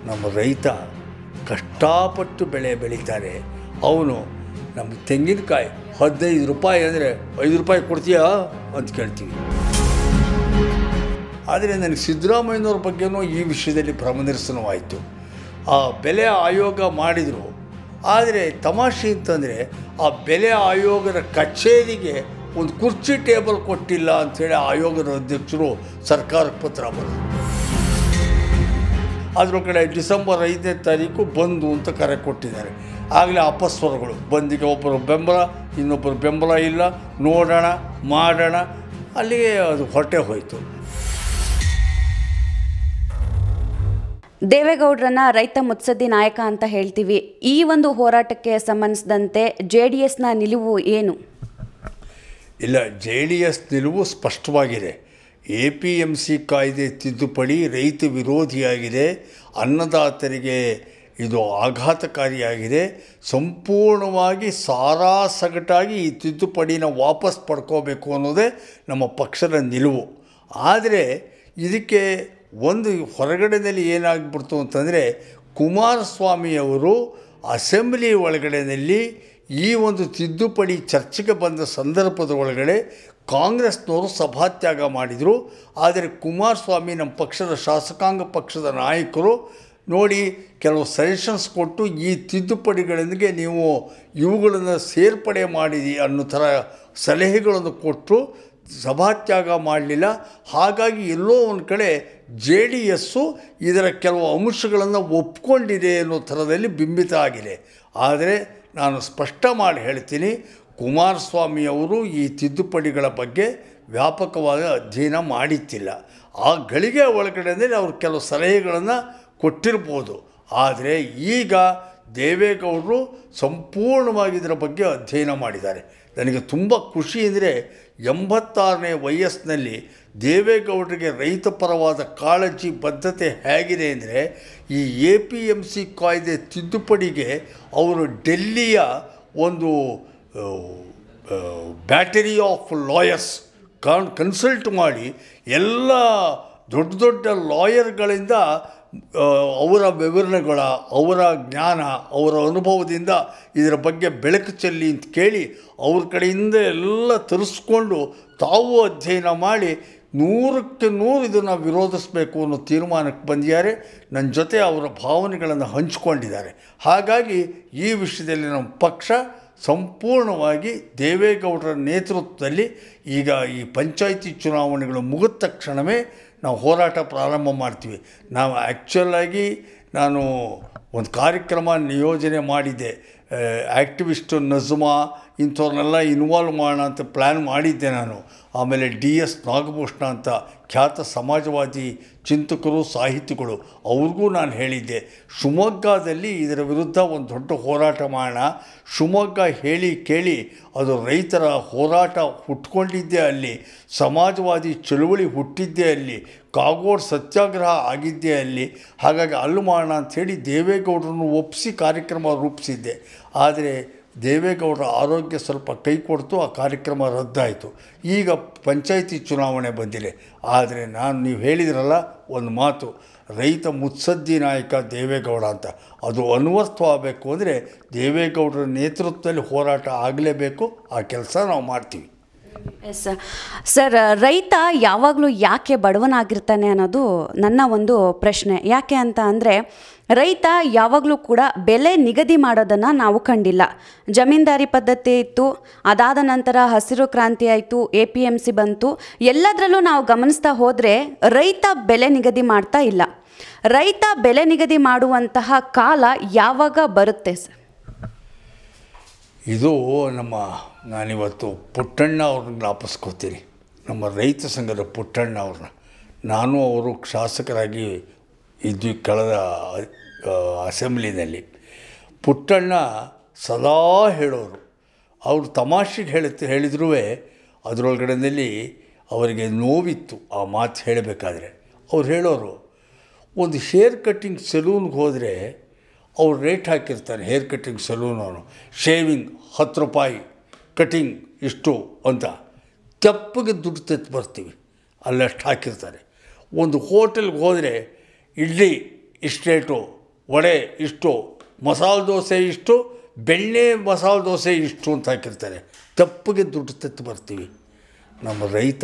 ನಮ್ಮ ರೈತ ಕಷ್ಟಪಟ್ಟು ಬೆಳೆ ಬೆಳೀತಾರೆ ಅವನು ನಮ್ಮ ತೆಂಗಿನಕಾಯಿ ಹದಿನೈದು ರೂಪಾಯಿ ಅಂದರೆ ಐದು ರೂಪಾಯಿ ಕೊಡ್ತೀಯಾ ಅಂತ ಕೇಳ್ತೀವಿ ಆದರೆ ನನಗೆ ಸಿದ್ದರಾಮಯ್ಯನವ್ರ ಬಗ್ಗೆನೂ ಈ ವಿಷಯದಲ್ಲಿ ಭ್ರಮನಿರಸನವಾಯಿತು ಆ ಬೆಲೆ ಆಯೋಗ ಮಾಡಿದರು ಆದರೆ ತಮಾಷೆ ಅಂತಂದರೆ ಆ ಬೆಲೆ ಆಯೋಗದ ಕಚೇರಿಗೆ ಒಂದು ಕುರ್ಚಿ ಟೇಬಲ್ ಕೊಟ್ಟಿಲ್ಲ ಅಂಥೇಳಿ ಆಯೋಗದ ಅಧ್ಯಕ್ಷರು ಸರ್ಕಾರಕ್ಕೆ ಪತ್ರ ಬರೆದರು ಅದ್ರ ಕಡೆ ಡಿಸೆಂಬರ್ ಐದನೇ ತಾರೀಕು ಬಂದು ಅಂತ ಕರೆ ಕೊಟ್ಟಿದ್ದಾರೆ ಆಗಲೇ ಅಪಸ್ವರಗಳು ಬಂದಿಗೆ ಒಬ್ಬರು ಬೆಂಬಲ ಇನ್ನೊಬ್ಬರು ಬೆಂಬಲ ಇಲ್ಲ ನೋಡೋಣ ಮಾಡೋಣ ಅಲ್ಲಿಗೆ ಅದು ಹೊರಟೆ ಹೋಯಿತು ದೇವೇಗೌಡರನ್ನ ರೈತ ಮುತ್ಸದ್ದಿ ನಾಯಕ ಅಂತ ಹೇಳ್ತೀವಿ ಈ ಒಂದು ಹೋರಾಟಕ್ಕೆ ಸಂಬಂಧಿಸಿದಂತೆ ಜೆ ಡಿ ಎಸ್ನ ನಿಲುವು ಏನು ಇಲ್ಲ ಜೆ ಡಿ ಎಸ್ ನಿಲುವು ಸ್ಪಷ್ಟವಾಗಿದೆ ಎ ಪಿ ಎಮ್ ಸಿ ಕಾಯ್ದೆ ತಿದ್ದುಪಡಿ ರೈತ ವಿರೋಧಿಯಾಗಿದೆ ಅನ್ನದಾತರಿಗೆ ಇದು ಆಘಾತಕಾರಿಯಾಗಿದೆ ಸಂಪೂರ್ಣವಾಗಿ ಸಾರಾಸಗಟಾಗಿ ಈ ತಿದ್ದುಪಡಿನ ವಾಪಸ್ ಪಡ್ಕೋಬೇಕು ಅನ್ನೋದೇ ನಮ್ಮ ಪಕ್ಷದ ನಿಲುವು ಆದರೆ ಇದಕ್ಕೆ ಒಂದು ಹೊರಗಡೆಯಲ್ಲಿ ಏನಾಗ್ಬಿಡ್ತು ಅಂತಂದರೆ ಕುಮಾರಸ್ವಾಮಿಯವರು ಅಸೆಂಬ್ಲಿ ಒಳಗಡೆಯಲ್ಲಿ ಈ ಒಂದು ತಿದ್ದುಪಡಿ ಚರ್ಚೆಗೆ ಬಂದ ಸಂದರ್ಭದ ಒಳಗಡೆ ಕಾಂಗ್ರೆಸ್ನವರು ಸಭಾತ್ಯಾಗ ಮಾಡಿದರು ಆದರೆ ಕುಮಾರಸ್ವಾಮಿ ನಮ್ಮ ಪಕ್ಷದ ಶಾಸಕಾಂಗ ಪಕ್ಷದ ನಾಯಕರು ನೋಡಿ ಕೆಲವು ಸಜೆಷನ್ಸ್ ಕೊಟ್ಟು ಈ ತಿದ್ದುಪಡಿಗಳೊಂದಿಗೆ ನೀವು ಇವುಗಳನ್ನು ಸೇರ್ಪಡೆ ಮಾಡಿದಿ ಅನ್ನೋ ಥರ ಸಲಹೆಗಳನ್ನು ಕೊಟ್ಟು ಸಭಾತ್ಯಾಗ ಮಾಡಲಿಲ್ಲ ಹಾಗಾಗಿ ಎಲ್ಲೋ ಒಂದು ಕಡೆ ಜೆ ಡಿ ಎಸ್ಸು ಇದರ ಕೆಲವು ಅಂಶಗಳನ್ನು ಒಪ್ಕೊಂಡಿದೆ ಅನ್ನೋ ಥರದಲ್ಲಿ ಬಿಂಬಿತ ಆಗಿದೆ ಆದರೆ ನಾನು ಸ್ಪಷ್ಟ ಮಾಡಿ ಹೇಳ್ತೀನಿ ಕುಮಾರಸ್ವಾಮಿಯವರು ಈ ತಿದ್ದುಪಡಿಗಳ ಬಗ್ಗೆ ವ್ಯಾಪಕವಾದ ಅಧ್ಯಯನ ಮಾಡಿತ್ತಿಲ್ಲ ಆ ಗಳಿಗೆ ಒಳಗಡೆ ಅವರು ಕೆಲವು ಸಲಹೆಗಳನ್ನು ಕೊಟ್ಟಿರ್ಬೋದು ಆದರೆ ಈಗ ದೇವೇಗೌಡರು ಸಂಪೂರ್ಣವಾಗಿ ಇದರ ಬಗ್ಗೆ ಅಧ್ಯಯನ ಮಾಡಿದ್ದಾರೆ ನನಗೆ ತುಂಬ ಖುಷಿ ಅಂದರೆ ಎಂಬತ್ತಾರನೇ ವಯಸ್ಸಿನಲ್ಲಿ ದೇವೇಗೌಡರಿಗೆ ರೈತ ಪರವಾದ ಕಾಳಜಿ ಬದ್ಧತೆ ಹೇಗಿದೆ ಅಂದರೆ ಈ ಎ ಪಿ ಎಮ್ ಸಿ ಕಾಯ್ದೆ ತಿದ್ದುಪಡಿಗೆ ಅವರು ಡೆಲ್ಲಿಯ ಒಂದು ಬ್ಯಾಟರಿ ಆಫ್ ಲಾಯರ್ಸ್ ಕಾನ್ ಕನ್ಸಲ್ಟ್ ಮಾಡಿ ಎಲ್ಲ ದೊಡ್ಡ ದೊಡ್ಡ ಲಾಯರ್ಗಳಿಂದ ಆ, ಅವರ ವಿವರಣೆಗಳ ಅವರ ಜ್ಞಾನ ಅವರ ಅನುಭವದಿಂದ ಇದರ ಬಗ್ಗೆ ಬೆಳಕು ಚೆಲ್ಲಿ ಅಂತ ಕೇಳಿ ಅವ್ರ ಕಡೆಯಿಂದ ಎಲ್ಲ ತರಿಸ್ಕೊಂಡು ತಾವು ಅಧ್ಯಯನ ಮಾಡಿ ನೂರಕ್ಕೆ ನೂರು ಇದನ್ನು ವಿರೋಧಿಸಬೇಕು ಅನ್ನೋ ತೀರ್ಮಾನಕ್ಕೆ ಬಂದಿದ್ದಾರೆ ನನ್ನ ಜೊತೆ ಅವರ ಭಾವನೆಗಳನ್ನು ಹಂಚಿಕೊಂಡಿದ್ದಾರೆ ಹಾಗಾಗಿ ಈ ವಿಷಯದಲ್ಲಿ ನಮ್ಮ ಪಕ್ಷ ಸಂಪೂರ್ಣವಾಗಿ ದೇವೇಗೌಡರ ನೇತೃತ್ವದಲ್ಲಿ ಈಗ ಈ ಪಂಚಾಯಿತಿ ಚುನಾವಣೆಗಳು ಮುಗಿದ ತಕ್ಷಣವೇ ನಾವು ಹೋರಾಟ ಪ್ರಾರಂಭ ಮಾಡ್ತೀವಿ ನಾವು ಆ್ಯಕ್ಚುಲಾಗಿ ನಾನು ಒಂದು ಕಾರ್ಯಕ್ರಮ ನಿಯೋಜನೆ ಮಾಡಿದ್ದೆ ಆ್ಯಕ್ಟಿವಿಸ್ಟ್ ನಜ್ಮಾ ಇಂಥವ್ರನ್ನೆಲ್ಲ ಇನ್ವಾಲ್ವ್ ಮಾಡೋಣ ಅಂತ ಪ್ಲ್ಯಾನ್ ಮಾಡಿದ್ದೆ ನಾನು ಆಮೇಲೆ ಡಿ ಎಸ್ ನಾಗಭೂಷಣ ಅಂತ ಖ್ಯಾತ ಸಮಾಜವಾದಿ ಚಿಂತಕರು ಸಾಹಿತಿಗಳು ಅವ್ರಿಗೂ ನಾನು ಹೇಳಿದ್ದೆ ಶಿವಮೊಗ್ಗದಲ್ಲಿ ಇದರ ವಿರುದ್ಧ ಒಂದು ದೊಡ್ಡ ಹೋರಾಟ ಮಾಡೋಣ ಶಿವಮೊಗ್ಗ ಹೇಳಿ ಕೇಳಿ ಅದು ರೈತರ ಹೋರಾಟ ಹುಟ್ಕೊಂಡಿದ್ದೇ ಅಲ್ಲಿ ಸಮಾಜವಾದಿ ಚಳುವಳಿ ಹುಟ್ಟಿದ್ದೇ ಅಲ್ಲಿ ಕಾಗೋಡು ಸತ್ಯಾಗ್ರಹ ಆಗಿದ್ದೇ ಅಲ್ಲಿ ಹಾಗಾಗಿ ಅಲ್ಲಿ ಮಾಡೋಣ ಅಂಥೇಳಿ ದೇವೇಗೌಡರನ್ನು ಒಪ್ಪಿಸಿ ಕಾರ್ಯಕ್ರಮ ರೂಪಿಸಿದ್ದೆ ಆದರೆ ದೇವೇಗೌಡರ ಆರೋಗ್ಯ ಸ್ವಲ್ಪ ಕೈ ಕೊಡ್ತು ಆ ಕಾರ್ಯಕ್ರಮ ರದ್ದಾಯಿತು ಈಗ ಪಂಚಾಯಿತಿ ಚುನಾವಣೆ ಬಂದಿದೆ ಆದರೆ ನಾನು ನೀವು ಹೇಳಿದ್ರಲ್ಲ ಒಂದು ಮಾತು ರೈತ ಮುತ್ಸದ್ದಿ ನಾಯಕ ದೇವೇಗೌಡ ಅಂತ ಅದು ಅನ್ವರ್ಥವಾಗಬೇಕು ಅಂದರೆ ದೇವೇಗೌಡರ ನೇತೃತ್ವದಲ್ಲಿ ಹೋರಾಟ ಆಗಲೇಬೇಕು ಆ ಕೆಲಸ ನಾವು ಮಾಡ್ತೀವಿ ಎಸ್ ಸರ್ ರೈತ ಯಾವಾಗಲೂ ಯಾಕೆ ಬಡವನಾಗಿರ್ತಾನೆ ಅನ್ನೋದು ನನ್ನ ಒಂದು ಪ್ರಶ್ನೆ ಯಾಕೆ ಅಂತ ಅಂದರೆ ರೈತ ಯಾವಾಗಲೂ ಕೂಡ ಬೆಲೆ ನಿಗದಿ ಮಾಡೋದನ್ನು ನಾವು ಕಂಡಿಲ್ಲ ಜಮೀನ್ದಾರಿ ಪದ್ಧತಿ ಇತ್ತು ಅದಾದ ನಂತರ ಹಸಿರು ಕ್ರಾಂತಿ ಆಯಿತು ಎ ಪಿ ಎಮ್ ಸಿ ಬಂತು ಎಲ್ಲದರಲ್ಲೂ ನಾವು ಗಮನಿಸ್ತಾ ಹೋದರೆ ರೈತ ಬೆಲೆ ನಿಗದಿ ಮಾಡ್ತಾ ಇಲ್ಲ ರೈತ ಬೆಲೆ ನಿಗದಿ ಮಾಡುವಂತಹ ಕಾಲ ಯಾವಾಗ ಬರುತ್ತೆ ಸರ್ ಇದು ನಮ್ಮ ನಾನಿವತ್ತು ಪುಟ್ಟಣ್ಣ ಅವ್ರನ್ನ ಜ್ಞಾಪಿಸ್ಕೋತೀನಿ ನಮ್ಮ ರೈತ ಸಂಘದ ಪುಟ್ಟಣ್ಣ ಅವ್ರನ್ನ ನಾನು ಅವರು ಶಾಸಕರಾಗಿ ಇದ್ವಿ ಕಳೆದ ಆ, ಅಸೆಂಬ್ಲಿನಲ್ಲಿ ಪುಟ್ಟಣ್ಣ ಸದಾ ಹೇಳೋರು ಅವರು ತಮಾಷೆಗೆ ಹೇಳುತ್ತೆ ಹೇಳಿದ್ರೂ ಅದರೊಳಗಡೆಯಲ್ಲಿ ಅವರಿಗೆ ನೋವಿತ್ತು ಆ ಮಾತು ಹೇಳಬೇಕಾದ್ರೆ ಅವ್ರು ಹೇಳೋರು ಒಂದು ಹೇರ್ ಕಟ್ಟಿಂಗ್ ಸೆಲೂನ್ಗೆ ಹೋದರೆ ಅವ್ರು ರೇಟ್ ಹಾಕಿರ್ತಾರೆ ಹೇರ್ ಕಟ್ಟಿಂಗ್ ಸಲೂನ್ ಅವನು ಶೇವಿಂಗ್ ಹತ್ತು ರೂಪಾಯಿ ಕಟಿಂಗ್ ಇಷ್ಟು ಅಂತ ತೆಪ್ಪಗೆ ದುಡ್ಡು ತೆತ್ತು ಬರ್ತೀವಿ ಅಲ್ಲಷ್ಟು ಹಾಕಿರ್ತಾರೆ ಒಂದು ಹೋಟೆಲ್ಗೆ ಹೋದರೆ ಇಡ್ಲಿ ಇಷ್ಟು ರೇಟು ವಡೆ ಇಷ್ಟು ಮಸಾಲೆ ದೋಸೆ ಇಷ್ಟು ಬೆಣ್ಣೆ ಮಸಾಲೆ ದೋಸೆ ಇಷ್ಟು ಅಂತ ಹಾಕಿರ್ತಾರೆ ತಪ್ಪಿಗೆ ದುಡ್ಡು ತೆತ್ತು ಬರ್ತೀವಿ ನಮ್ಮ ರೈತ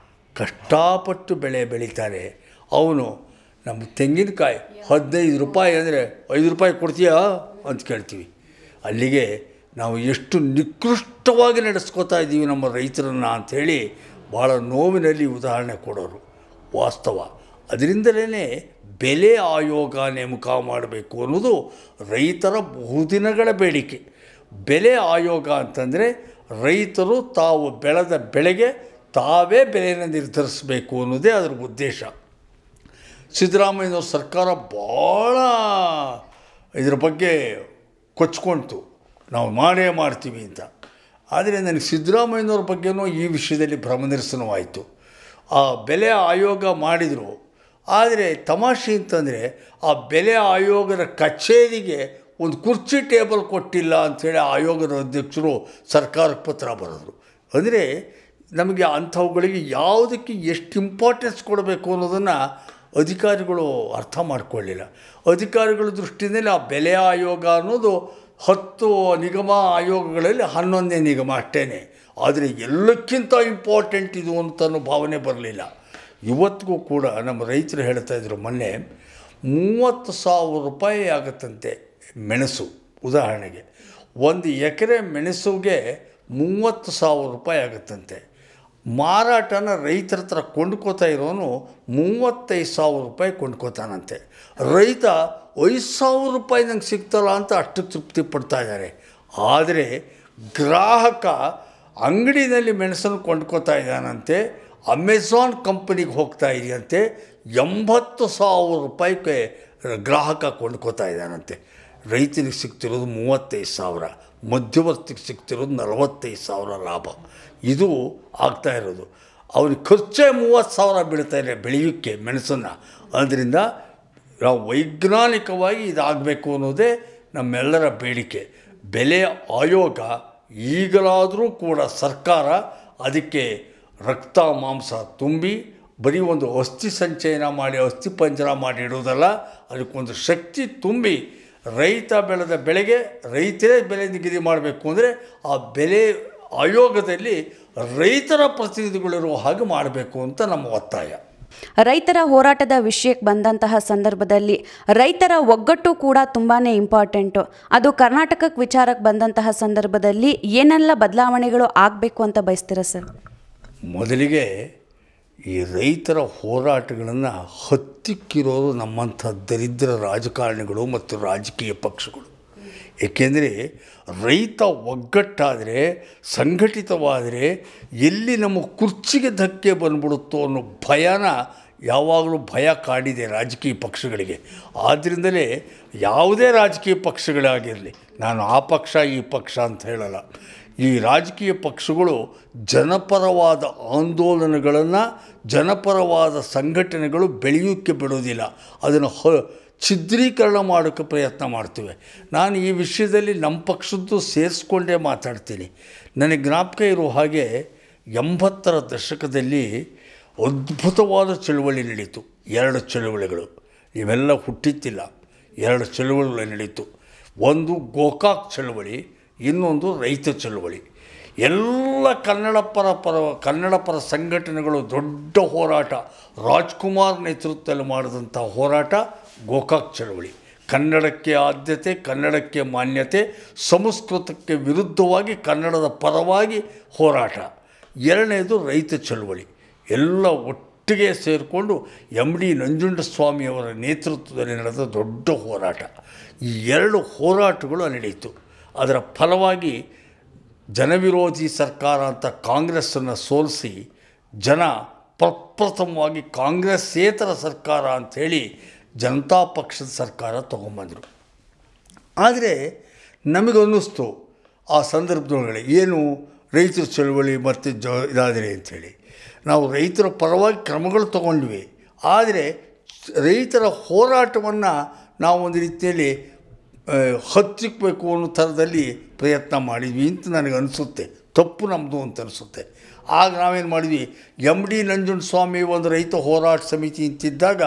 ಕಷ್ಟಪಟ್ಟು ಬೆಳೆ ಬೆಳೀತಾನೆ ಅವನು ನಮ್ಮ ತೆಂಗಿನಕಾಯಿ ಹದಿನೈದು ರೂಪಾಯಿ ಅಂದರೆ ಐದು ರೂಪಾಯಿ ಕೊಡ್ತೀಯಾ ಅಂತ ಕೇಳ್ತೀವಿ ಅಲ್ಲಿಗೆ ನಾವು ಎಷ್ಟು ನಿಕೃಷ್ಟವಾಗಿ ನಡೆಸ್ಕೋತಾ ಇದ್ದೀವಿ ನಮ್ಮ ರೈತರನ್ನು ಅಂಥೇಳಿ ಭಾಳ ನೋವಿನಲ್ಲಿ ಉದಾಹರಣೆ ಕೊಡೋರು ವಾಸ್ತವ ಅದರಿಂದಲೇ ಬೆಲೆ ಆಯೋಗ ನೇಮಕ ಮಾಡಬೇಕು ಅನ್ನೋದು ರೈತರ ಬಹುದಿನಗಳ ಬೇಡಿಕೆ ಬೆಲೆ ಆಯೋಗ ಅಂತಂದರೆ ರೈತರು ತಾವು ಬೆಳೆದ ಬೆಳೆಗೆ ತಾವೇ ಬೆಲೆಯನ್ನು ನಿರ್ಧರಿಸಬೇಕು ಅನ್ನೋದೇ ಅದರ ಉದ್ದೇಶ ಸಿದ್ದರಾಮಯ್ಯನವ್ರ ಸರ್ಕಾರ ಭಾಳ ಇದ್ರ ಬಗ್ಗೆ ಕೊಚ್ಕೊಳ್ತು ನಾವು ಮಾಡೇ ಮಾಡ್ತೀವಿ ಅಂತ ಆದರೆ ನನಗೆ ಸಿದ್ದರಾಮಯ್ಯನವ್ರ ಬಗ್ಗೆನೂ ಈ ವಿಷಯದಲ್ಲಿ ಭ್ರಮನಿರಸನವಾಯಿತು ಆ ಬೆಲೆ ಆಯೋಗ ಮಾಡಿದರು ಆದರೆ ತಮಾಷೆ ಅಂತಂದರೆ ಆ ಬೆಲೆ ಆಯೋಗದ ಕಚೇರಿಗೆ ಒಂದು ಕುರ್ಚಿ ಟೇಬಲ್ ಕೊಟ್ಟಿಲ್ಲ ಅಂಥೇಳಿ ಆಯೋಗದ ಅಧ್ಯಕ್ಷರು ಸರ್ಕಾರಕ್ಕೆ ಪತ್ರ ಬರೆದರು ಅಂದರೆ ನಮಗೆ ಅಂಥವುಗಳಿಗೆ ಯಾವುದಕ್ಕೆ ಎಷ್ಟು ಇಂಪಾರ್ಟೆನ್ಸ್ ಕೊಡಬೇಕು ಅನ್ನೋದನ್ನು ಅಧಿಕಾರಿಗಳು ಅರ್ಥ ಮಾಡ್ಕೊಳ್ಳಿಲ್ಲ ಅಧಿಕಾರಿಗಳ ದೃಷ್ಟಿಯಲ್ಲಿ ಆ ಬೆಲೆ ಆಯೋಗ ಅನ್ನೋದು ಹತ್ತು ನಿಗಮ ಆಯೋಗಗಳಲ್ಲಿ ಹನ್ನೊಂದನೇ ನಿಗಮ ಅಷ್ಟೇ ಆದರೆ ಎಲ್ಲಕ್ಕಿಂತ ಇಂಪಾರ್ಟೆಂಟ್ ಇದು ಅಂತ ಅನ್ನೋ ಭಾವನೆ ಬರಲಿಲ್ಲ ಇವತ್ತಿಗೂ ಕೂಡ ನಮ್ಮ ರೈತರು ಹೇಳ್ತಾ ಇದ್ರು ಮೊನ್ನೆ ಮೂವತ್ತು ಸಾವಿರ ರೂಪಾಯಿ ಆಗುತ್ತಂತೆ ಮೆಣಸು ಉದಾಹರಣೆಗೆ ಒಂದು ಎಕರೆ ಮೆಣಸುಗೆ ಮೂವತ್ತು ಸಾವಿರ ರೂಪಾಯಿ ಆಗುತ್ತಂತೆ ಮಾರಾಟನ ರೈತರ ಹತ್ರ ಕೊಂಡ್ಕೋತಾ ಇರೋನು ಮೂವತ್ತೈದು ಸಾವಿರ ರೂಪಾಯಿ ಕೊಂಡ್ಕೋತಾನಂತೆ ರೈತ ಐದು ಸಾವಿರ ರೂಪಾಯಿ ನಂಗೆ ಸಿಗ್ತಲ್ಲ ಅಂತ ಅಷ್ಟು ತೃಪ್ತಿ ಪಡ್ತಾ ಇದ್ದಾರೆ ಆದರೆ ಗ್ರಾಹಕ ಅಂಗಡಿನಲ್ಲಿ ಮೆಣಸನ್ನು ಕೊಂಡ್ಕೋತಾ ಇದ್ದಾನಂತೆ ಅಮೆಝಾನ್ ಕಂಪನಿಗೆ ಹೋಗ್ತಾ ಇದೆಯಂತೆ ಎಂಬತ್ತು ಸಾವಿರ ರೂಪಾಯಿಗೆ ಗ್ರಾಹಕ ಕೊಂಡ್ಕೋತಾ ಇದ್ದಾನಂತೆ ರೈತನಿಗೆ ಸಿಗ್ತಿರೋದು ಮೂವತ್ತೈದು ಸಾವಿರ ಮಧ್ಯವರ್ತಿಗೆ ಸಿಗ್ತಿರೋದು ನಲವತ್ತೈದು ಸಾವಿರ ಲಾಭ ಇದು ಆಗ್ತಾ ಇರೋದು ಅವ್ರಿಗೆ ಖರ್ಚೇ ಮೂವತ್ತು ಸಾವಿರ ಬೀಳ್ತಾ ಇದೆ ಬೆಳೆಯೋಕ್ಕೆ ಮೆಣಸನ್ನು ಅದರಿಂದ ನಾವು ವೈಜ್ಞಾನಿಕವಾಗಿ ಇದಾಗಬೇಕು ಅನ್ನೋದೇ ನಮ್ಮೆಲ್ಲರ ಬೇಡಿಕೆ ಬೆಲೆ ಆಯೋಗ ಈಗಲಾದರೂ ಕೂಡ ಸರ್ಕಾರ ಅದಕ್ಕೆ ರಕ್ತ ಮಾಂಸ ತುಂಬಿ ಬರೀ ಒಂದು ಅಸ್ಥಿ ಸಂಚಯನ ಮಾಡಿ ಅಸ್ಥಿ ಪಂಜರ ಮಾಡಿ ಇಡೋದಲ್ಲ ಅದಕ್ಕೊಂದು ಶಕ್ತಿ ತುಂಬಿ ರೈತ ಬೆಳೆದ ಬೆಳೆಗೆ ರೈತರೇ ಬೆಲೆ ನಿಗದಿ ಮಾಡಬೇಕು ಅಂದರೆ ಆ ಬೆಲೆ ಆಯೋಗದಲ್ಲಿ ರೈತರ ಪ್ರತಿನಿಧಿಗಳಿರುವ ಹಾಗೆ ಮಾಡಬೇಕು ಅಂತ ನಮ್ಮ ಒತ್ತಾಯ ರೈತರ ಹೋರಾಟದ ವಿಷಯಕ್ಕೆ ಬಂದಂತಹ ಸಂದರ್ಭದಲ್ಲಿ ರೈತರ ಒಗ್ಗಟ್ಟು ಕೂಡ ತುಂಬಾ ಇಂಪಾರ್ಟೆಂಟು ಅದು ಕರ್ನಾಟಕಕ್ಕೆ ವಿಚಾರಕ್ಕೆ ಬಂದಂತಹ ಸಂದರ್ಭದಲ್ಲಿ ಏನೆಲ್ಲ ಬದಲಾವಣೆಗಳು ಆಗಬೇಕು ಅಂತ ಬಯಸ್ತೀರಾ ಸರ್ ಮೊದಲಿಗೆ ಈ ರೈತರ ಹೋರಾಟಗಳನ್ನು ಹತ್ತಿಕ್ಕಿರೋದು ನಮ್ಮಂಥ ದರಿದ್ರ ರಾಜಕಾರಣಿಗಳು ಮತ್ತು ರಾಜಕೀಯ ಪಕ್ಷಗಳು ಏಕೆಂದರೆ ರೈತ ಒಗ್ಗಟ್ಟಾದರೆ ಸಂಘಟಿತವಾದರೆ ಎಲ್ಲಿ ನಮ್ಮ ಕುರ್ಚಿಗೆ ಧಕ್ಕೆ ಬಂದ್ಬಿಡುತ್ತೋ ಅನ್ನೋ ಭಯನ ಯಾವಾಗಲೂ ಭಯ ಕಾಡಿದೆ ರಾಜಕೀಯ ಪಕ್ಷಗಳಿಗೆ ಆದ್ದರಿಂದಲೇ ಯಾವುದೇ ರಾಜಕೀಯ ಪಕ್ಷಗಳಾಗಿರಲಿ ನಾನು ಆ ಪಕ್ಷ ಈ ಪಕ್ಷ ಅಂತ ಹೇಳಲ್ಲ ಈ ರಾಜಕೀಯ ಪಕ್ಷಗಳು ಜನಪರವಾದ ಆಂದೋಲನಗಳನ್ನು ಜನಪರವಾದ ಸಂಘಟನೆಗಳು ಬೆಳೆಯೋಕ್ಕೆ ಬಿಡೋದಿಲ್ಲ ಅದನ್ನು ಹ ಛಿದ್ರೀಕರಣ ಮಾಡೋಕ್ಕೆ ಪ್ರಯತ್ನ ಮಾಡ್ತೇವೆ ನಾನು ಈ ವಿಷಯದಲ್ಲಿ ನಮ್ಮ ಪಕ್ಷದ್ದು ಸೇರಿಸ್ಕೊಂಡೇ ಮಾತಾಡ್ತೀನಿ ನನಗೆ ಜ್ಞಾಪಕ ಇರೋ ಹಾಗೆ ಎಂಬತ್ತರ ದಶಕದಲ್ಲಿ ಅದ್ಭುತವಾದ ಚಳುವಳಿ ನಡೀತು ಎರಡು ಚಳುವಳಿಗಳು ಇವೆಲ್ಲ ಹುಟ್ಟಿತ್ತಿಲ್ಲ ಎರಡು ಚಳುವಳಿಗಳು ನಡೀತು ಒಂದು ಗೋಕಾಕ್ ಚಳುವಳಿ ಇನ್ನೊಂದು ರೈತ ಚಳುವಳಿ ಎಲ್ಲ ಕನ್ನಡ ಪರ ಪರ ಕನ್ನಡ ಪರ ಸಂಘಟನೆಗಳು ದೊಡ್ಡ ಹೋರಾಟ ರಾಜ್ಕುಮಾರ್ ನೇತೃತ್ವದಲ್ಲಿ ಮಾಡಿದಂಥ ಹೋರಾಟ ಗೋಕಾಕ್ ಚಳವಳಿ ಕನ್ನಡಕ್ಕೆ ಆದ್ಯತೆ ಕನ್ನಡಕ್ಕೆ ಮಾನ್ಯತೆ ಸಂಸ್ಕೃತಕ್ಕೆ ವಿರುದ್ಧವಾಗಿ ಕನ್ನಡದ ಪರವಾಗಿ ಹೋರಾಟ ಎರಡನೇದು ರೈತ ಚಳವಳಿ ಎಲ್ಲ ಒಟ್ಟಿಗೆ ಸೇರಿಕೊಂಡು ಎಮ್ ಡಿ ನಂಜುಂಡಸ್ವಾಮಿಯವರ ನೇತೃತ್ವದಲ್ಲಿ ನಡೆದ ದೊಡ್ಡ ಹೋರಾಟ ಈ ಎರಡು ಹೋರಾಟಗಳು ನಡೆಯಿತು ಅದರ ಫಲವಾಗಿ ಜನವಿರೋಧಿ ಸರ್ಕಾರ ಅಂತ ಕಾಂಗ್ರೆಸ್ಸನ್ನು ಸೋಲಿಸಿ ಜನ ಪ್ರಪ್ರಥಮವಾಗಿ ಕಾಂಗ್ರೆಸ್ಸೇತರ ಸರ್ಕಾರ ಅಂಥೇಳಿ ಜನತಾ ಪಕ್ಷದ ಸರ್ಕಾರ ತೊಗೊಂಬಂದರು ಆದರೆ ನಮಗನ್ನಿಸ್ತು ಆ ಸಂದರ್ಭದೊಳಗಡೆ ಏನು ರೈತರ ಚಳವಳಿ ಮತ್ತು ಜ ಇದಾದರೆ ಅಂಥೇಳಿ ನಾವು ರೈತರ ಪರವಾಗಿ ಕ್ರಮಗಳು ತಗೊಂಡ್ವಿ ಆದರೆ ರೈತರ ಹೋರಾಟವನ್ನು ನಾವು ಒಂದು ರೀತಿಯಲ್ಲಿ ಆ, ಹತ್ತಿಕ್ಬೇಕು ಅನ್ನೋ ಥರದಲ್ಲಿ ಪ್ರಯತ್ನ ಮಾಡಿದ್ವಿ ಅಂತ ನನಗೆ ಅನಿಸುತ್ತೆ ತಪ್ಪು ನಮ್ಮದು ಅಂತ ಅನಿಸುತ್ತೆ ಆಗ ನಾವೇನು ಮಾಡಿದ್ವಿ ಎಮ್ ಡಿ ನಂಜುಂಡಸ್ವಾಮಿ ಒಂದು ರೈತ ಹೋರಾಟ ಸಮಿತಿ ಅಂತಿದ್ದಾಗ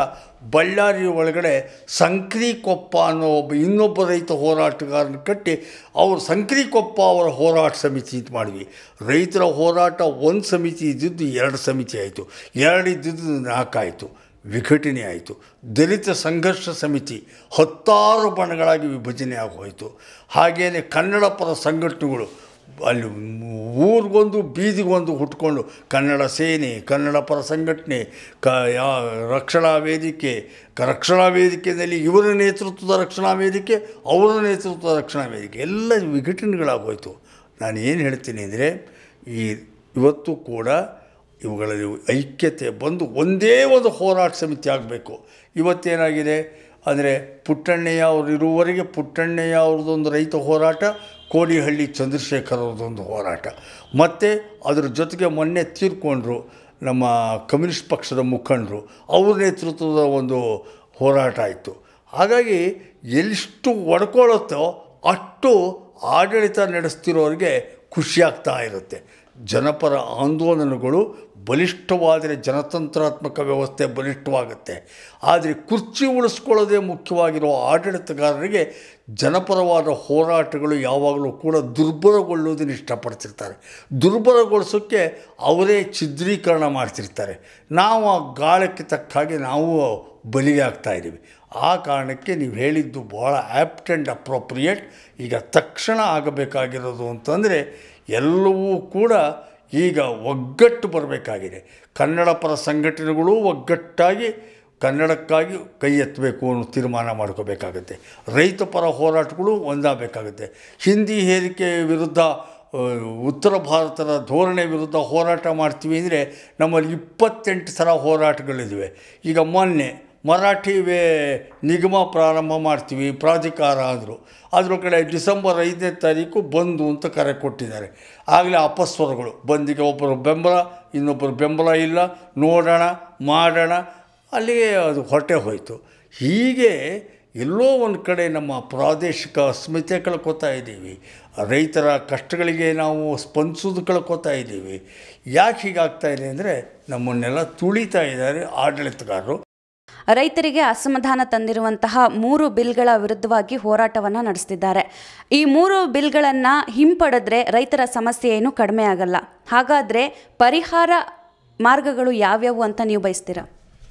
ಬಳ್ಳಾರಿ ಒಳಗಡೆ ಸಂಕ್ರಿಕೊಪ್ಪ ಅನ್ನೋ ಒಬ್ಬ ಇನ್ನೊಬ್ಬ ರೈತ ಹೋರಾಟಗಾರನ ಕಟ್ಟಿ ಅವರು ಸಂಕ್ರಿಕೊಪ್ಪ ಅವರ ಹೋರಾಟ ಸಮಿತಿ ಅಂತ ಮಾಡಿದ್ವಿ ರೈತರ ಹೋರಾಟ ಒಂದು ಸಮಿತಿ ಇದ್ದಿದ್ದು ಎರಡು ಸಮಿತಿ ಆಯಿತು ಎರಡು ಇದ್ದಿದ್ದು ನಾಲ್ಕಾಯಿತು ವಿಘಟನೆ ಆಯಿತು ದಲಿತ ಸಂಘರ್ಷ ಸಮಿತಿ ಹತ್ತಾರು ಬಣಗಳಾಗಿ ವಿಭಜನೆ ಆಗೋಯಿತು ಹಾಗೆಯೇ ಕನ್ನಡ ಪರ ಸಂಘಟನೆಗಳು ಅಲ್ಲಿ ಊರಿಗೊಂದು ಬೀದಿಗೊಂದು ಹುಟ್ಕೊಂಡು ಕನ್ನಡ ಸೇನೆ ಕನ್ನಡ ಪರ ಸಂಘಟನೆ ಕ ಯಾ ರಕ್ಷಣಾ ವೇದಿಕೆ ಕ ರಕ್ಷಣಾ ವೇದಿಕೆಯಲ್ಲಿ ಇವರ ನೇತೃತ್ವದ ರಕ್ಷಣಾ ವೇದಿಕೆ ಅವರ ನೇತೃತ್ವದ ರಕ್ಷಣಾ ವೇದಿಕೆ ಎಲ್ಲ ವಿಘಟನೆಗಳಾಗೋಯ್ತು ನಾನು ಏನು ಹೇಳ್ತೀನಿ ಅಂದರೆ ಈ ಇವತ್ತು ಕೂಡ ಇವುಗಳಲ್ಲಿ ಐಕ್ಯತೆ ಬಂದು ಒಂದೇ ಒಂದು ಹೋರಾಟ ಸಮಿತಿ ಆಗಬೇಕು ಇವತ್ತೇನಾಗಿದೆ ಅಂದರೆ ಪುಟ್ಟಣ್ಣಯ್ಯ ಅವರು ಇರುವವರೆಗೆ ಪುಟ್ಟಣ್ಣಯ್ಯ ಅವ್ರದ್ದೊಂದು ರೈತ ಹೋರಾಟ ಕೋಡಿಹಳ್ಳಿ ಚಂದ್ರಶೇಖರ್ ಅವ್ರದ್ದೊಂದು ಹೋರಾಟ ಮತ್ತು ಅದ್ರ ಜೊತೆಗೆ ಮೊನ್ನೆ ತೀರ್ಕೊಂಡ್ರು ನಮ್ಮ ಕಮ್ಯುನಿಸ್ಟ್ ಪಕ್ಷದ ಮುಖಂಡರು ಅವ್ರ ನೇತೃತ್ವದ ಒಂದು ಹೋರಾಟ ಆಯಿತು ಹಾಗಾಗಿ ಎಷ್ಟು ಒಡ್ಕೊಳ್ಳುತ್ತೋ ಅಷ್ಟು ಆಡಳಿತ ನಡೆಸ್ತಿರೋರಿಗೆ ಖುಷಿಯಾಗ್ತಾ ಇರುತ್ತೆ ಜನಪರ ಆಂದೋಲನಗಳು ಬಲಿಷ್ಠವಾದರೆ ಜನತಂತ್ರಾತ್ಮಕ ವ್ಯವಸ್ಥೆ ಬಲಿಷ್ಠವಾಗುತ್ತೆ ಆದರೆ ಕುರ್ಚಿ ಉಳಿಸ್ಕೊಳ್ಳೋದೇ ಮುಖ್ಯವಾಗಿರೋ ಆಡಳಿತಗಾರರಿಗೆ ಜನಪರವಾದ ಹೋರಾಟಗಳು ಯಾವಾಗಲೂ ಕೂಡ ದುರ್ಬಲಗೊಳ್ಳುವುದನ್ನು ಇಷ್ಟಪಡ್ತಿರ್ತಾರೆ ದುರ್ಬಲಗೊಳಿಸೋಕ್ಕೆ ಅವರೇ ಛಿದ್ರೀಕರಣ ಮಾಡ್ತಿರ್ತಾರೆ ನಾವು ಆ ಗಾಳಕ್ಕೆ ತಕ್ಕ ಹಾಗೆ ನಾವು ಬಲಿಯಾಗ್ತಾ ಇದ್ದೀವಿ ಆ ಕಾರಣಕ್ಕೆ ನೀವು ಹೇಳಿದ್ದು ಭಾಳ ಆ್ಯಪ್ಟ್ ಆ್ಯಂಡ್ ಅಪ್ರೋಪ್ರಿಯೇಟ್ ಈಗ ತಕ್ಷಣ ಆಗಬೇಕಾಗಿರೋದು ಅಂತಂದರೆ ಎಲ್ಲವೂ ಕೂಡ ಈಗ ಒಗ್ಗಟ್ಟು ಬರಬೇಕಾಗಿದೆ ಕನ್ನಡ ಪರ ಸಂಘಟನೆಗಳು ಒಗ್ಗಟ್ಟಾಗಿ ಕನ್ನಡಕ್ಕಾಗಿ ಕೈ ಎತ್ತಬೇಕು ಅನ್ನೋ ತೀರ್ಮಾನ ಮಾಡ್ಕೋಬೇಕಾಗತ್ತೆ ರೈತ ಪರ ಹೋರಾಟಗಳು ಒಂದಾಗಬೇಕಾಗುತ್ತೆ ಹಿಂದಿ ಹೇರಿಕೆ ವಿರುದ್ಧ ಆ, ಉತ್ತರ ಭಾರತದ ಧೋರಣೆ ವಿರುದ್ಧ ಹೋರಾಟ ಮಾಡ್ತೀವಿ ಅಂದರೆ ನಮ್ಮಲ್ಲಿ ಇಪ್ಪತ್ತೆಂಟು ಥರ ಹೋರಾಟಗಳಿವೆ ಈಗ ಮೊನ್ನೆ ಮರಾಠಿ ವೇ ನಿಗಮ ಪ್ರಾರಂಭ ಮಾಡ್ತೀವಿ ಪ್ರಾಧಿಕಾರ ಅಂದರು ಅದ್ರ ಕಡೆ ಡಿಸೆಂಬರ್ ಐದನೇ ತಾರೀಕು ಬಂದು ಅಂತ ಕರೆ ಕೊಟ್ಟಿದ್ದಾರೆ ಆಗಲೇ ಅಪಸ್ವರಗಳು ಬಂದಿಗೆ ಒಬ್ಬರು ಬೆಂಬಲ ಇನ್ನೊಬ್ಬರು ಬೆಂಬಲ ಇಲ್ಲ ನೋಡೋಣ ಮಾಡೋಣ ಅಲ್ಲಿಗೆ ಅದು ಹೊರಟೆ ಹೋಯಿತು ಹೀಗೆ ಎಲ್ಲೋ ಒಂದು ಕಡೆ ನಮ್ಮ ಪ್ರಾದೇಶಿಕ ಅಸ್ಮಿತೆ ಕಳ್ಕೊತಾ ಇದ್ದೀವಿ ರೈತರ ಕಷ್ಟಗಳಿಗೆ ನಾವು ಸ್ಪಂದಿಸೋದು ಕಳ್ಕೊತಾ ಇದ್ದೀವಿ ಯಾಕೆ ಹೀಗಾಗ್ತಾ ಇದೆ ಅಂದರೆ ನಮ್ಮನ್ನೆಲ್ಲ ತುಳಿತಾ ಇದ್ದಾರೆ ಆಡಳಿತಗಾರರು ರೈತರಿಗೆ ಅಸಮಾಧಾನ ತಂದಿರುವಂತಹ ಮೂರು ಬಿಲ್ಗಳ ವಿರುದ್ಧವಾಗಿ ಹೋರಾಟವನ್ನು ನಡೆಸ್ತಿದ್ದಾರೆ ಈ ಮೂರು ಬಿಲ್ಗಳನ್ನು ಹಿಂಪಡೆದ್ರೆ ರೈತರ ಸಮಸ್ಯೆ ಏನು ಕಡಿಮೆ ಆಗಲ್ಲ ಹಾಗಾದರೆ ಪರಿಹಾರ ಮಾರ್ಗಗಳು ಯಾವ್ಯಾವು ಅಂತ ನೀವು ಬಯಸ್ತೀರಾ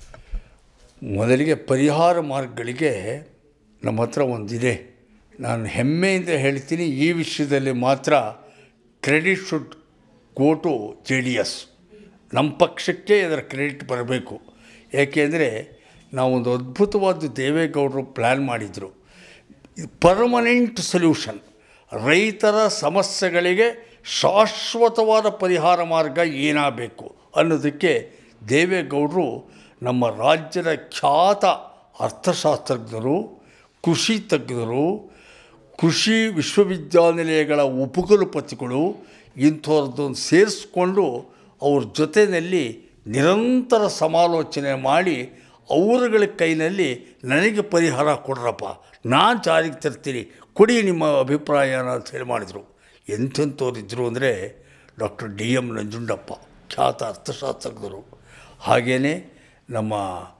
ಮೊದಲಿಗೆ ಪರಿಹಾರ ಮಾರ್ಗಗಳಿಗೆ ನಮ್ಮ ಹತ್ರ ಒಂದಿದೆ ನಾನು ಹೆಮ್ಮೆಯಿಂದ ಹೇಳ್ತೀನಿ ಈ ವಿಷಯದಲ್ಲಿ ಮಾತ್ರ credit should go to J D S ನಮ್ಮ ಪಕ್ಷಕ್ಕೆ ಅದರ ಕ್ರೆಡಿಟ್ ಬರಬೇಕು ಏಕೆಂದರೆ ನಾವೊಂದು ಅದ್ಭುತವಾದ ದೇವೇಗೌಡರು ಪ್ಲ್ಯಾನ್ ಮಾಡಿದರು ಪರ್ಮನೆಂಟ್ ಸೊಲ್ಯೂಷನ್ ರೈತರ ಸಮಸ್ಯೆಗಳಿಗೆ ಶಾಶ್ವತವಾದ ಪರಿಹಾರ ಮಾರ್ಗ ಏನಾಗಬೇಕು ಅನ್ನೋದಕ್ಕೆ ದೇವೇಗೌಡರು ನಮ್ಮ ರಾಜ್ಯದ ಖ್ಯಾತ ಅರ್ಥಶಾಸ್ತ್ರಜ್ಞರು ಕೃಷಿ ತಜ್ಞರು ಕೃಷಿ ವಿಶ್ವವಿದ್ಯಾನಿಲಯಗಳ ಉಪಕುಲಪತಿಗಳು ಇಂಥವ್ರದ್ದೊಂದು ಸೇರಿಸ್ಕೊಂಡು ಅವ್ರ ಜೊತೆಯಲ್ಲಿ ನಿರಂತರ ಸಮಾಲೋಚನೆ ಮಾಡಿ ಅವರುಗಳ ಕೈನಲ್ಲಿ ನನಗೆ ಪರಿಹಾರ ಕೊಡ್ರಪ್ಪ ನಾನು ಜಾರಿಗೆ ತರ್ತೀನಿ ಕೊಡಿ ನಿಮ್ಮ ಅಭಿಪ್ರಾಯನ ಅಂತ ಹೇಳಿ ಮಾಡಿದರು ಎಂಥೆಂಥವ್ರಿದ್ದರು ಅಂದರೆ ಡಾಕ್ಟರ್ ಡಿ ಎಮ್ ನಂಜುಂಡಪ್ಪ ಖ್ಯಾತ ಅರ್ಥಶಾಸ್ತ್ರಜ್ಞರು ಹಾಗೆಯೇ ನಮ್ಮ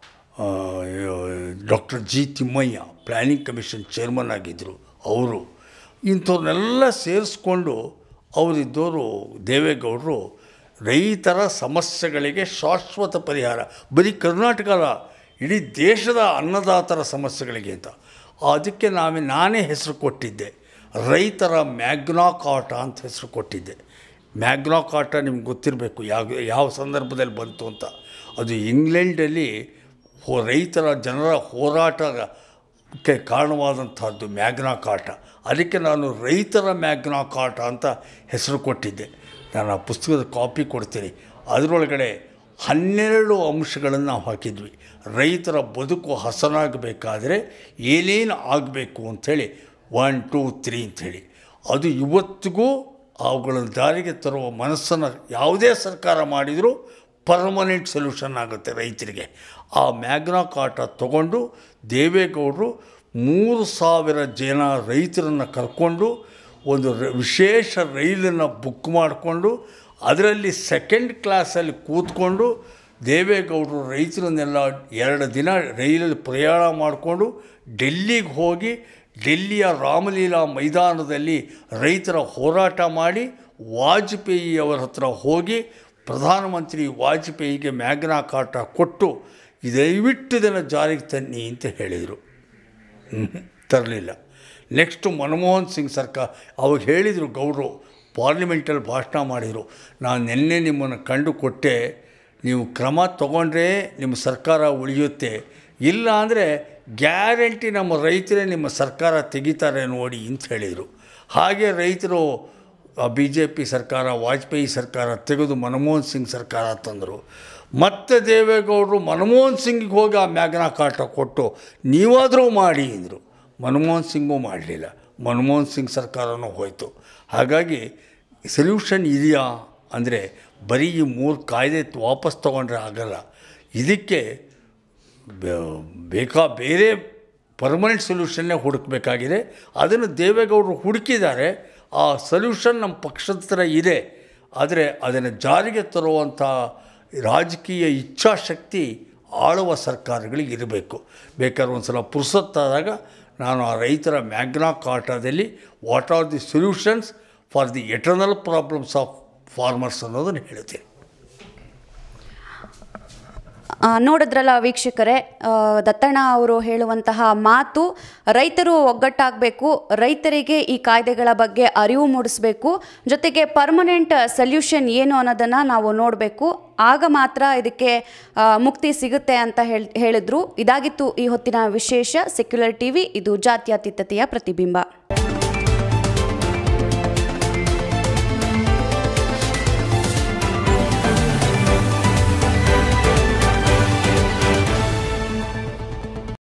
doctor G Thimmaiah planning commission chairman ಆಗಿದ್ದರು ಅವರು ಇಂಥವ್ರನ್ನೆಲ್ಲ ಸೇರಿಸ್ಕೊಂಡು ಅವರಿದ್ದವರು ದೇವೇಗೌಡರು ರೈತರ ಸಮಸ್ಯೆಗಳಿಗೆ ಶಾಶ್ವತ ಪರಿಹಾರ ಬರೀ ಕರ್ನಾಟಕ ಅಲ್ಲ ಇಡೀ ದೇಶದ ಅನ್ನದಾತರ ಸಮಸ್ಯೆಗಳಿಗೆ ಅಂತ ಅದಕ್ಕೆ ನಾವೇ ನಾನೇ ಹೆಸರು ಕೊಟ್ಟಿದ್ದೆ ರೈತರ ಮ್ಯಾಗ್ನಾಕಾಟ ಅಂತ ಹೆಸರು ಕೊಟ್ಟಿದ್ದೆ ಮ್ಯಾಗ್ನಾಕಾಟ ನಿಮ್ಗೆ ಗೊತ್ತಿರಬೇಕು ಯಾವ ಯಾವ ಸಂದರ್ಭದಲ್ಲಿ ಬಂತು ಅಂತ ಅದು ಇಂಗ್ಲೆಂಡಲ್ಲಿ ಹೋ ರೈತರ ಜನರ ಹೋರಾಟಕ್ಕೆ ಕಾರಣವಾದಂಥದ್ದು ಮ್ಯಾಗ್ನಾ ಕಾಟ ಅದಕ್ಕೆ ನಾನು ರೈತರ ಮ್ಯಾಗ್ನಾ ಕಾಟ ಅಂತ ಹೆಸರು ಕೊಟ್ಟಿದ್ದೆ ನಾನು ಆ ಪುಸ್ತಕದ ಕಾಪಿ ಕೊಡ್ತೀನಿ ಅದರೊಳಗಡೆ ಹನ್ನೆರಡು ಅಂಶಗಳನ್ನು ನಾವು ಹಾಕಿದ್ವಿ ರೈತರ ಬದುಕು ಹಸನಾಗಬೇಕಾದ್ರೆ ಏನೇನು ಆಗಬೇಕು ಅಂಥೇಳಿ ಒನ್ ಟೂ ತ್ರೀ ಅಂಥೇಳಿ ಅದು ಇವತ್ತಿಗೂ ಅವುಗಳನ್ನು ಜಾರಿಗೆ ತರುವ ಮನಸ್ಸನ್ನು ಯಾವುದೇ ಸರ್ಕಾರ ಮಾಡಿದರೂ ಪರ್ಮನೆಂಟ್ ಸೊಲ್ಯೂಷನ್ ಆಗುತ್ತೆ ರೈತರಿಗೆ ಆ ಮ್ಯಾಗ್ನಾ ಕಾಟ ತಗೊಂಡು ದೇವೇಗೌಡರು ಮೂರು ಸಾವಿರ ಜನ ರೈತರನ್ನು ಕರ್ಕೊಂಡು ಒಂದು ರ- ವಿಶೇಷ ರೈಲನ್ನು ಬುಕ್ ಮಾಡಿಕೊಂಡು ಅದರಲ್ಲಿ ಸೆಕೆಂಡ್ ಕ್ಲಾಸಲ್ಲಿ ಕೂತ್ಕೊಂಡು ದೇವೇಗೌಡರು ರೈತರನ್ನೆಲ್ಲ ಎರಡು ದಿನ ರೈಲಲ್ಲಿ ಪ್ರಯಾಣ ಮಾಡಿಕೊಂಡು ಡೆಲ್ಲಿಗೆ ಹೋಗಿ ಡೆಲ್ಲಿಯ ರಾಮಲೀಲಾ ಮೈದಾನದಲ್ಲಿ ರೈತರ ಹೋರಾಟ ಮಾಡಿ ವಾಜಪೇಯಿಯವರ ಹತ್ರ ಹೋಗಿ ಪ್ರಧಾನಮಂತ್ರಿ ವಾಜಪೇಯಿಗೆ ಮ್ಯಾಗ್ನಾ ಕಾರ್ಟ ಕೊಟ್ಟು ದಯವಿಟ್ಟು ಇದನ್ನು ಜಾರಿಗೆ ತನ್ನಿ ಅಂತ ಹೇಳಿದರು ತರಲಿಲ್ಲ ನೆಕ್ಸ್ಟು ಮನಮೋಹನ್ ಸಿಂಗ್ ಸರ್ಕಾರ ಅವಾಗ ಹೇಳಿದರು ಗೌಡರು ಪಾರ್ಲಿಮೆಂಟಲ್ಲಿ ಭಾಷಣ ಮಾಡಿದರು ನಾನು ನಿನ್ನೆ ನಿಮ್ಮನ್ನು ಕಂಡು ಕೊಟ್ಟೆ ನೀವು ಕ್ರಮ ತಗೊಂಡ್ರೆ ನಿಮ್ಮ ಸರ್ಕಾರ ಉಳಿಯುತ್ತೆ ಇಲ್ಲ ಅಂದರೆ ಗ್ಯಾರಂಟಿ ನಮ್ಮ ರೈತರೇ ನಿಮ್ಮ ಸರ್ಕಾರ ತೆಗಿತಾರೆ ನೋಡಿ ಅಂತ ಹೇಳಿದರು ಹಾಗೆ ರೈತರು ಬಿ ಜೆ ಪಿ ಸರ್ಕಾರ ವಾಜಪೇಯಿ ಸರ್ಕಾರ ತೆಗೆದು ಮನಮೋಹನ್ ಸಿಂಗ್ ಸರ್ಕಾರ ತಂದರು ಮತ್ತೆ ದೇವೇಗೌಡರು ಮನಮೋಹನ್ ಸಿಂಗಿಗೆ ಹೋಗಿ ಆ ಮ್ಯಾಗ್ನಾ ಕಾಟ ಕೊಟ್ಟು ನೀವಾದರೂ ಮಾಡಿ ಅಂದರು ಮನಮೋಹನ್ ಸಿಂಗೂ ಮಾಡಲಿಲ್ಲ ಮನಮೋಹನ್ ಸಿಂಗ್ ಸರ್ಕಾರನೂ ಹೋಯಿತು ಹಾಗಾಗಿ ಸೊಲ್ಯೂಷನ್ ಇದೆಯಾ ಅಂದರೆ ಬರೀ ಈ ಮೂರು ಕಾಯ್ದೆ ವಾಪಸ್ ತೊಗೊಂಡ್ರೆ ಆಗಲ್ಲ ಇದಕ್ಕೆ ಬೆ- ಬೇಕಾ ಬೇರೆ ಪರ್ಮನೆಂಟ್ ಸೊಲ್ಯೂಷನ್ನೇ ಹುಡುಕಬೇಕಾಗಿದೆ ಅದನ್ನು ದೇವೇಗೌಡರು ಹುಡುಕಿದ್ದಾರೆ ಆ ಸೊಲ್ಯೂಷನ್ ನಮ್ಮ ಪಕ್ಷದ ಹತ್ರ ಇದೆ ಆದರೆ ಅದನ್ನು ಜಾರಿಗೆ ತರುವಂಥ ರಾಜಕೀಯ ಇಚ್ಛಾಶಕ್ತಿ ಆಳುವ ಸರ್ಕಾರಗಳಿಗೆ ಇರಬೇಕು ಬೇಕಾದ್ರೆ ಒಂದು ಸಲ ಪುರ್ಸೊತ್ತಾದಾಗ ನಾನು ಆ ರೈತರ ಮ್ಯಾಗ್ನಾ ಕಾರ್ಟಾದಲ್ಲಿ what are the solutions for the eternal problems of farmers ಅನ್ನೋದನ್ನು ಹೇಳ್ತೀನಿ ಆ, ನೋಡಿದ್ರಲ್ಲ ವೀಕ್ಷಕರೇ ಆ, ದತ್ತಣ್ಣ ಅವರು ಹೇಳುವಂತಹ ಮಾತು ರೈತರು ಒಗ್ಗಟ್ಟಾಗಬೇಕು ರೈತರಿಗೆ ಈ ಕಾಯ್ದೆಗಳ ಬಗ್ಗೆ ಅರಿವು ಮೂಡಿಸಬೇಕು ಜೊತೆಗೆ ಪರ್ಮನೆಂಟ್ ಸೊಲ್ಯೂಷನ್ ಏನು ಅನ್ನೋದನ್ನು ನಾವು ನೋಡಬೇಕು ಆಗ ಮಾತ್ರ ಇದಕ್ಕೆ ಆ, ಮುಕ್ತಿ ಸಿಗುತ್ತೆ ಅಂತ ಹೇಳ್ ಹೇಳಿದ್ರು ಇದಾಗಿತ್ತು ಈ ಹೊತ್ತಿನ ವಿಶೇಷ ಸೆಕ್ಯುಲರ್ ಟಿವಿ ಇದು ಜಾತ್ಯತೀತತೆಯ ಪ್ರತಿಬಿಂಬ